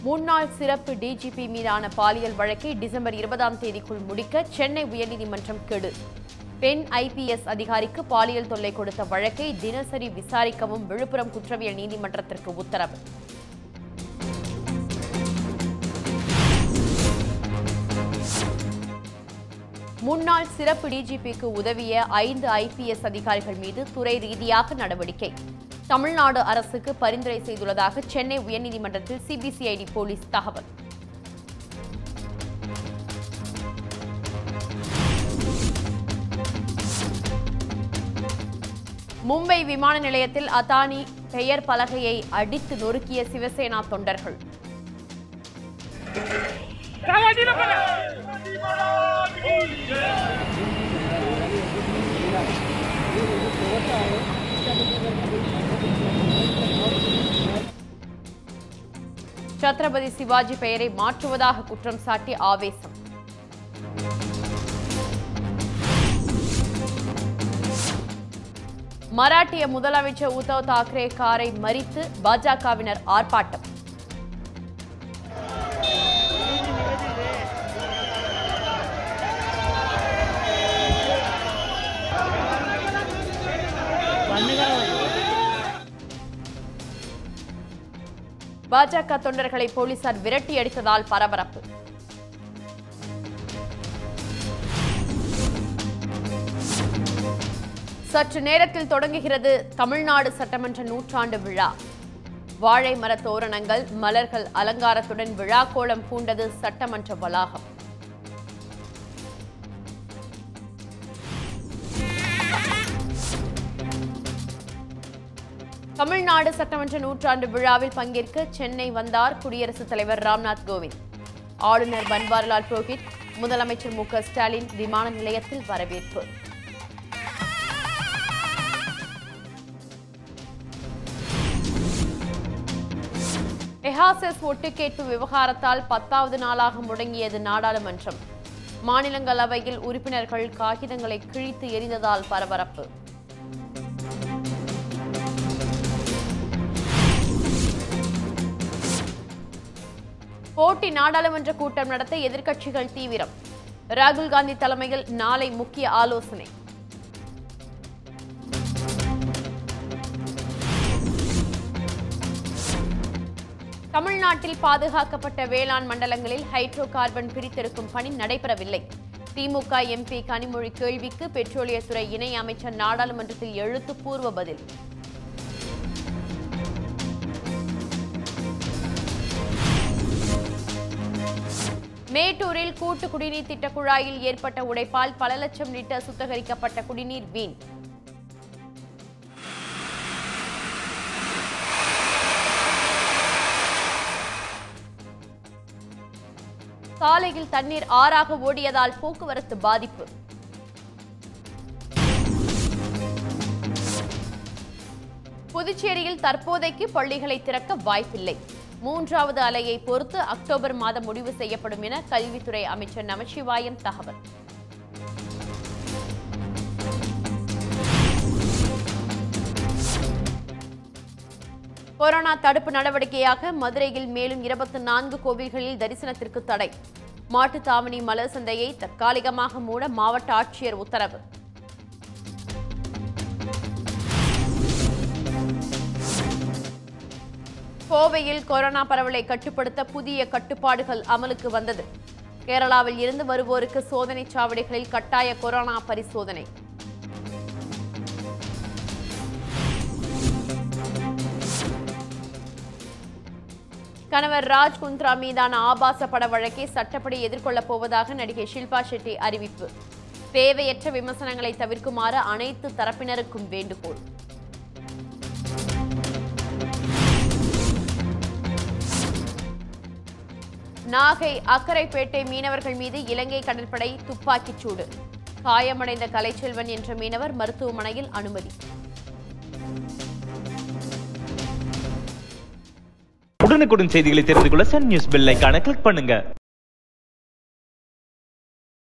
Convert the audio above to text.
முன்னாள் சிறப்பு டிஜிபி மீதான பாலியல் வழக்கை டிசம்பர் இருபதாம் தேதிக்குள் முடிக்க சென்னை உயர்நீதிமன்றம் கெடு பெண் ஐபிஎஸ் அதிகாரிக்கு பாலியல் தொல்லை கொடுத்த வழக்கை தினசரி விசாரிக்கவும் விழுப்புரம் குற்றவியல் நீதிமன்றத்திற்கு உத்தரவு முன்னாள் சிறப்பு டிஜிபிக்கு உதவிய ஐந்து ஐபிஎஸ் அதிகாரிகள் மீது துறை ரீதியாக நடவடிக்கை தமிழ்நாடு அரசுக்கு பரிந்துரை செய்துள்ளதாக சென்னை உயர்நீதிமன்றத்தில் சிபிசிஐடி போலீஸ் தகவல் மும்பை விமான நிலையத்தில் அதானி பெயர் பலகையை அடித்து நொறுக்கிய சிவசேனா தொண்டர்கள் சத்ரபதி சிவாஜி பெயரை மாற்றுவதாக குற்றம் சாட்டி ஆவேசம் மராட்டிய முதலமைச்சர் உத்தவ் தாக்கரே காரை மறித்து பாஜகவினர் ஆர்ப்பாட்டம் பாஜக தொண்டர்களை போலீசார் விரட்டி அடித்ததால் பரபரப்பு சற்று நேரத்தில் தொடங்குகிறது தமிழ்நாடு சட்டமன்ற நூற்றாண்டு விழா வாழை மர தோரணங்கள் மலர்கள் அலங்காரத்துடன் விழா கோலம் பூண்டது சட்டமன்ற வளாகம் தமிழ்நாடு சட்டமன்ற நூற்றாண்டு விழாவில் பங்கேற்க சென்னை வந்தார் குடியரசுத் தலைவர் ராம்நாத் கோவிந்த் ஆளுநர் பன்வாரிலால் புரோஹித் முதலமைச்சர் மு க ஸ்டாலின் விமான நிலையத்தில் வரவேற்பு எஹாசஸ் ஒட்டுக்கேட்பு விவகாரத்தால் பத்தாவது நாளாக முடங்கியது நாடாளுமன்றம் மாநிலங்களவையில் உறுப்பினர்கள் காகிதங்களை கிழித்து எறிந்ததால் பரபரப்பு போட்டி நாடாளுமன்ற கூட்டம் நடத்த எதிர்க்கட்சிகள் தீவிரம் ராகுல் காந்தி தலைமையில் நாளை முக்கிய ஆலோசனை தமிழ்நாட்டில் பாதுகாக்கப்பட்ட வேளாண் மண்டலங்களில் ஹைட்ரோ கார்பன் பிரித்தெடுக்கும் பணி நடைபெறவில்லை திமுக எம்பி கனிமொழி கேள்விக்கு பெட்ரோலியத்துறை இணை அமைச்சர் நாடாளுமன்றத்தில் எழுத்துப்பூர்வ பதில் மேட்டூரில் கூட்டு குடிநீர் திட்ட குழாயில் ஏற்பட்ட உடைப்பால் பல லட்சம் லிட்டர் சுத்திகரிக்கப்பட்ட குடிநீர் வீண் சாலையில் தண்ணீர் ஆறாக ஓடியதால் போக்குவரத்து பாதிப்பு புதுச்சேரியில் தற்போதைக்கு பள்ளிகளை திறக்க வாய்ப்பில்லை மூன்றாவது அலையை பொறுத்து அக்டோபர் மாதம் முடிவு செய்யப்படும் என கல்வித்துறை அமைச்சர் நமச்சிவாயம் தகவல் கொரோனா தடுப்பு நடவடிக்கையாக மதுரையில் மேலும் இருபத்தி நான்கு கோவில்களில் தரிசனத்திற்கு தடை மாட்டுத்தாவணி மலர் சந்தையை தற்காலிகமாக மூட மாவட்ட ஆட்சியர் உத்தரவு கோவையில் கொரோனா பரவலை கட்டுப்படுத்த புதிய கட்டுப்பாடுகள் அமலுக்கு வந்தது கேரளாவில் இருந்து வருவோருக்கு சோதனை சாவடிகளில் கட்டாய கொரோனா பரிசோதனை கணவர் ராஜ் குந்த்ரா மீதான ஆபாச பட வழக்கை சட்டப்படி எதிர்கொள்ளப் போவதாக நடிகை ஷில்பா ஷெட்டி அறிவிப்பு தேவையற்ற விமர்சனங்களை தவிர்க்குமாறு அனைத்து தரப்பினருக்கும் வேண்டுகோள் நாகை அக்கரைப்பேட்டை மீனவர்கள் மீது இலங்கை கடற்படை துப்பாக்கிச் சூடு காயமடைந்த கலைச்செல்வன் என்ற மீனவர் மருத்துவமனையில் அனுமதி உடனுக்குடன் செய்திகளை தெரிந்து கொள்ள சன் நியூஸ் பெல் ஐகானை கிளிக் பண்ணுங்க